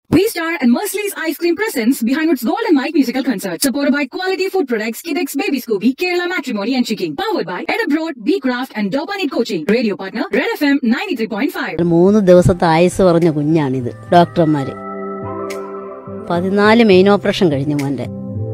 V Star and Merciless Ice Cream presents behind its Golden Mike musical concert, supported by quality food products, Kidex Baby Scooby, Kerala Matrimony and Chicken, powered by Ed Abroad, B Craft and Dopanit Coaching. Radio partner, Red FM 93.5. ഒരു മൂന്ന് ദിവസത്തെ ആയുസ് പറഞ്ഞ കുഞ്ഞാണിത് ഡോക്ടർമാര് പതിനാല് main operation കഴിഞ്ഞു മോന്റെ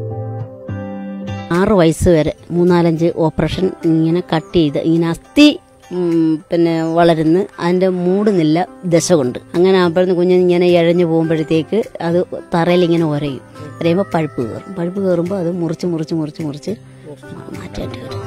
ആറ് വയസ്സ് വരെ മൂന്നാലഞ്ച് ഓപ്പറേഷൻ ഇങ്ങനെ കട്ട് ചെയ്ത് ഇങ്ങനെ അസ്ഥി ഉം, പിന്നെ വളരുന്ന് അതിന്റെ മൂടുന്നില്ല ദശ കൊണ്ട് അങ്ങനെ ആകുമ്പോഴന്ന് കുഞ്ഞ് ഇങ്ങനെ ഇഴഞ്ഞു പോകുമ്പോഴത്തേക്ക് അത് തറയിൽ ഇങ്ങനെ ഉരയും ഉരയുമ്പോൾ പഴുപ്പ് കയറും പഴുപ്പ് കയറുമ്പോൾ അത് മുറിച്ച് മുറിച്ച് മുറിച്ച് മുറിച്ച് മാറ്റേണ്ടി വരും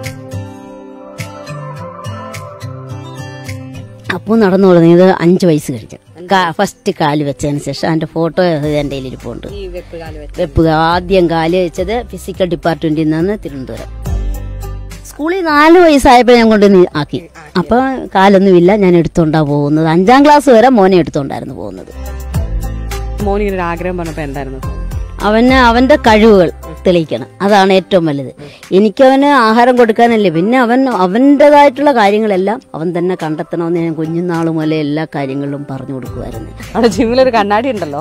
അപ്പോൾ നടന്നു തുടങ്ങിയത് അഞ്ച് വയസ്സ് കഴിഞ്ഞു കാ- ഫസ്റ്റ് കാല് വെച്ചതിന് ശേഷം അതിന്റെ ഫോട്ടോ എൻ്റെ ഇരിപ്പുണ്ട് വെപ്പ് ആദ്യം കാല് വെച്ചത് ഫിസിക്കൽ ഡിപ്പാർട്ട്മെന്റിൽ നിന്നാണ് തിരുവനന്തപുരം സ്കൂളിൽ നാല് വയസ്സായപ്പോൾ ഞാൻ കൊണ്ട് ആക്കി അപ്പൊ കാലൊന്നുമില്ല ഞാൻ എടുത്തോണ്ടാ പോകുന്നത് അഞ്ചാം ക്ലാസ് വരെ മോനെ എടുത്തോണ്ടായിരുന്നു പോകുന്നത് മോൻ ഇങ്ങനെ ഒരു ആഗ്രഹം പറഞ്ഞപ്പോ എന്തായിരുന്നു അവന് അവന്റെ കഴിവുകൾ തെളിയിക്കണം അതാണ് ഏറ്റവും വലുത് എനിക്കവന് ആഹാരം കൊടുക്കാനല്ലേ പിന്നെ അവൻ അവൻ്റെതായിട്ടുള്ള കാര്യങ്ങളെല്ലാം അവൻ തന്നെ കണ്ടെത്തണമെന്ന് ഞാൻ കുഞ്ഞുനാൾ മുതലേ എല്ലാ കാര്യങ്ങളിലും പറഞ്ഞു കൊടുക്കുമായിരുന്നു അവിടെ ജിമ്മിലൊരു കണ്ണാടി ഉണ്ടല്ലോ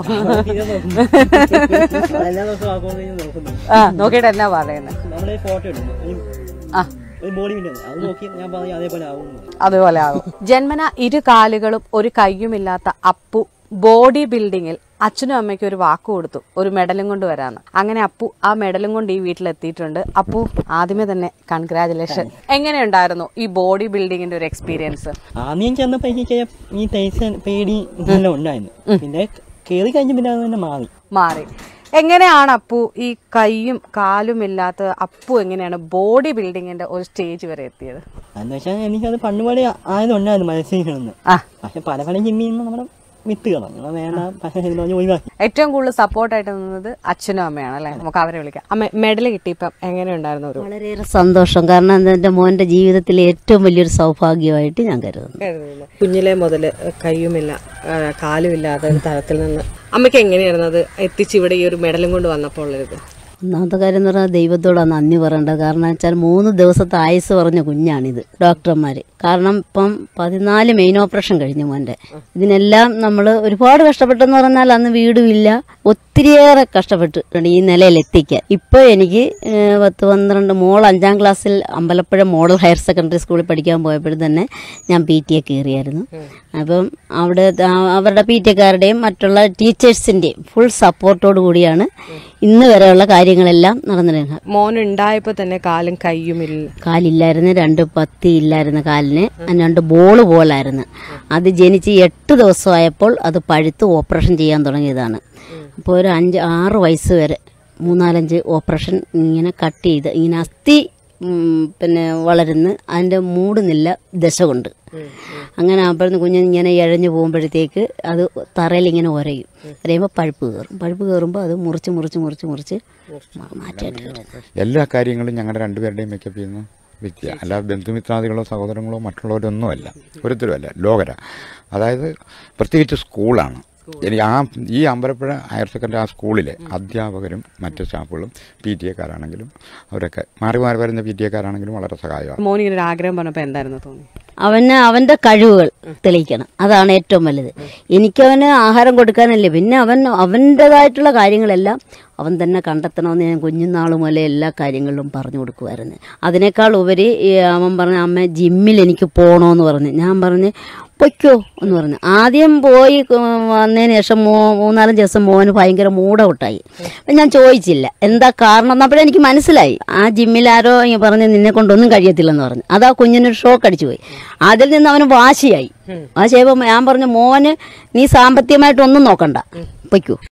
എല്ലാ ദിവസവും ആക്കുമെന്ന് നോക്കുന്നു ആ നോക്കിയിട്ട് എന്നാ പറയുന്നത് നമ്മുടെ ഫോട്ടോ ഇടുന്നു ആ ഒരു ബോഡി ഉണ്ട് അത് നോക്കി ഞാൻ പറഞ്ഞു അതേപോലെ ആവും അതുപോലെ ആകും ജന്മന ഇരു കാലുകളും ഒരു കൈയുമില്ലാത്ത അപ്പു ബോഡി ബിൽഡിങ്ങിൽ അച്ഛനും അമ്മയ്ക്കും ഒരു വാക്ക് കൊടുത്തു ഒരു മെഡലും കൊണ്ട് വരാന്ന് അങ്ങനെ അപ്പു ആ മെഡലും കൊണ്ട് ഈ വീട്ടിലെത്തിയിട്ടുണ്ട് അപ്പു ആദ്യമേ തന്നെ കൺഗ്രാചുലേഷൻ എങ്ങനെയുണ്ടായിരുന്നു ഈ ബോഡി ബിൽഡിങ്ങിന്റെ ഒരു എക്സ്പീരിയൻസ് ആദ്യം ചെന്നപ്പോ എനിക്ക് ഈ ടെൻഷൻ പേടി ഇതെല്ലാം ഉണ്ടായിരുന്നു പിന്നെ കേറി കഴിഞ്ഞ് പിന്നെ അത് തന്നെ മാറി മാറി എങ്ങനെയാണ് അപ്പു ഈ കൈയും കാലും ഇല്ലാത്ത അപ്പു എങ്ങനെയാണ് ബോഡി ബിൽഡിങ്ങിന്റെ ഒരു സ്റ്റേജ് വരെ എത്തിയത് എന്ന് വെച്ചാൽ എനിക്കത് പണ്ടുപോലെ ആയതുണ്ടായിരുന്നു മനസ്സിലാണെന്ന് ആ പക്ഷെ പല പല ജിമ്മിൽ നിന്ന് നമ്മുടെ വിത്ത് കളഞ്ഞു അത് വേണ്ട പക്ഷേ എന്ന് പറഞ്ഞ് ഒഴിവാക്കി ഏറ്റവും കൂടുതൽ സപ്പോർട്ടായിട്ട് നിന്നത് അച്ഛനും അമ്മയാണ് അല്ലെ നമുക്ക് അവരെ വിളിക്കാം അമ്മ മെഡൽ കിട്ടിയപ്പം എങ്ങനെയുണ്ടായിരുന്നു ഒരു വളരെയേറെ സന്തോഷം കാരണം അത് എൻ്റെ മോൻ്റെ ജീവിതത്തിലെ ഏറ്റവും വലിയൊരു സൗഭാഗ്യമായിട്ട് ഞാൻ കരുതുന്നു കുഞ്ഞിലെ മുതൽ കയ്യുമില്ല കാലുമില്ലാത്ത ഒരു തരത്തിൽ നിന്ന് അമ്മയ്ക്ക് എങ്ങനെയായിരുന്നു അത് എത്തിച്ച് ഇവിടെ ഈ ഒരു മെഡലും കൊണ്ട് വന്നപ്പോൾ ഉള്ളത് ഒന്നാമത്തെ കാര്യം എന്ന് പറഞ്ഞാൽ ദൈവത്തോടാണ് നന്ദി പറയേണ്ടത് കാരണം വെച്ചാൽ മൂന്ന് ദിവസത്തെ ആയുസ് പറഞ്ഞ കുഞ്ഞാണിത് ഡോക്ടർമാർ കാരണം ഇപ്പം പതിനാല് മെയിൻ ഓപ്പറേഷൻ കഴിഞ്ഞു മോൻ്റെ ഇതിനെല്ലാം നമ്മൾ ഒരുപാട് കഷ്ടപ്പെട്ടെന്ന് പറഞ്ഞാൽ അന്ന് വീടും ഇല്ല ഒത്തിരിയേറെ കഷ്ടപ്പെട്ടു ഈ നിലയിൽ എത്തിക്കാൻ ഇപ്പോൾ എനിക്ക് ഏഹ്, പത്ത് പന്ത്രണ്ട് മോൾ അഞ്ചാം ക്ലാസ്സിൽ അമ്പലപ്പുഴ മോഡൽ ഹയർ സെക്കൻഡറി സ്കൂളിൽ പഠിക്കാൻ പോയപ്പോഴും തന്നെ ഞാൻ പി ടി എ കയറിയായിരുന്നു അപ്പം അവിടെ ആ- അവരുടെ പി ടി എക്കാരുടെയും മറ്റുള്ള ടീച്ചേഴ്സിൻ്റെയും ഫുൾ സപ്പോർട്ടോട് കൂടിയാണ് ഇന്ന് വരെയുള്ള കാര്യങ്ങളെല്ലാം നടന്നിരുന്നത് മോൻ ഉണ്ടായപ്പോ തന്നെ കാലും കയ്യുമില്ല കാലില്ലായിരുന്നു രണ്ട് പത്തി ഇല്ലായിരുന്നു കാലിന് അതിന് രണ്ട് ബോള് പോലായിരുന്നു അത് ജനിച്ച് എട്ട് ദിവസമായപ്പോൾ അത് പഴുത്ത് ഓപ്പറേഷൻ ചെയ്യാൻ തുടങ്ങിയതാണ് അപ്പോൾ ഒരു അഞ്ച് ആറ് വയസ്സ് വരെ മൂന്നാലഞ്ച് ഓപ്പറേഷൻ ഇങ്ങനെ കട്ട് ചെയ്ത് ഇങ്ങനെ അസ്ഥി ഉം, പിന്നെ വളരുന്ന് അതിൻ്റെ മൂടുന്നില്ല ദശ കൊണ്ട് അങ്ങനെ ആകുമ്പോഴന്ന് കുഞ്ഞ് ഇങ്ങനെ ഇഴഞ്ഞു പോകുമ്പോഴത്തേക്ക് അത് തറയിൽ ഇങ്ങനെ ഉരയും ഉരയുമ്പോൾ പഴുപ്പ് കയറും പഴുപ്പ് കയറുമ്പോൾ അത് മുറിച്ച് മുറിച്ച് മുറിച്ച് മുറിച്ച് മാ- മാറ്റേണ്ടി വരും എല്ലാ കാര്യങ്ങളും ഞങ്ങളുടെ രണ്ടുപേരുടെയും മേക്കപ്പ് ചെയ്യുന്ന വ്യക്തിയാണ് അല്ലാതെ ബന്ധുമിത്രാദികളോ സഹോദരങ്ങളോ മറ്റുള്ളവരൊന്നുമല്ല ഒരുത്തരുമല്ല ലോകര അതായത് പ്രത്യേകിച്ച് സ്കൂളാണ് എനിക്ക് ആ ഈ അമ്പലപ്പുഴ ഹയർ സെക്കൻഡറി ആ സ്കൂളിലെ അധ്യാപകരും മറ്റ് സ്റ്റാഫുകളും പി ടി എക്കാരാണെങ്കിലും അവരൊക്കെ മാറി മാറി വരുന്ന പി ടി എക്കാരാണെങ്കിലും വളരെ സഹായമാണ് മോൻ ഇങ്ങനെ ഒരു ആഗ്രഹം പറഞ്ഞപ്പോ എന്തായിരുന്നു തോന്നി അവന് അവന്റെ കഴിവുകൾ തെളിയിക്കണം അതാണ് ഏറ്റവും വലുത് എനിക്കവന് ആഹാരം കൊടുക്കാനല്ലേ പിന്നെ അവൻ അവൻ്റെതായിട്ടുള്ള കാര്യങ്ങളെല്ലാം അവൻ തന്നെ കണ്ടെത്തണമെന്ന് ഞാൻ കുഞ്ഞുനാൾ മുതലേ എല്ലാ കാര്യങ്ങളിലും പറഞ്ഞു കൊടുക്കുമായിരുന്നു അതിനേക്കാൾ ഉപരി ഈ അവൻ പറഞ്ഞ അമ്മ ജിമ്മിൽ എനിക്ക് പോകണമെന്ന് പറഞ്ഞു ഞാൻ പറഞ്ഞ് പൊയ്ക്കോ എന്ന് പറഞ്ഞു ആദ്യം പോയി ക- വന്നതിന് ശേഷം മൂ മൂന്നാലഞ്ച് ദിവസം മോന് ഭയങ്കര മൂടൗട്ടായി അപ്പം ഞാൻ ചോദിച്ചില്ല എന്താ കാരണം എന്നപ്പോഴേ എനിക്ക് മനസ്സിലായി ആ ജിമ്മിൽ ആരോ ഇങ്ങനെ പറഞ്ഞ് നിന്നെ കൊണ്ടൊന്നും കഴിയത്തില്ലെന്ന് പറഞ്ഞു അതാ കുഞ്ഞിനൊരു ഷോക്ക് അടിച്ചു പോയി അതിൽ നിന്ന് അവന് വാശിയായി വാശിയായപ്പോൾ ഞാൻ പറഞ്ഞു മോന് നീ സാമ്പത്തികമായിട്ടൊന്നും നോക്കണ്ട പൊയ്ക്കോ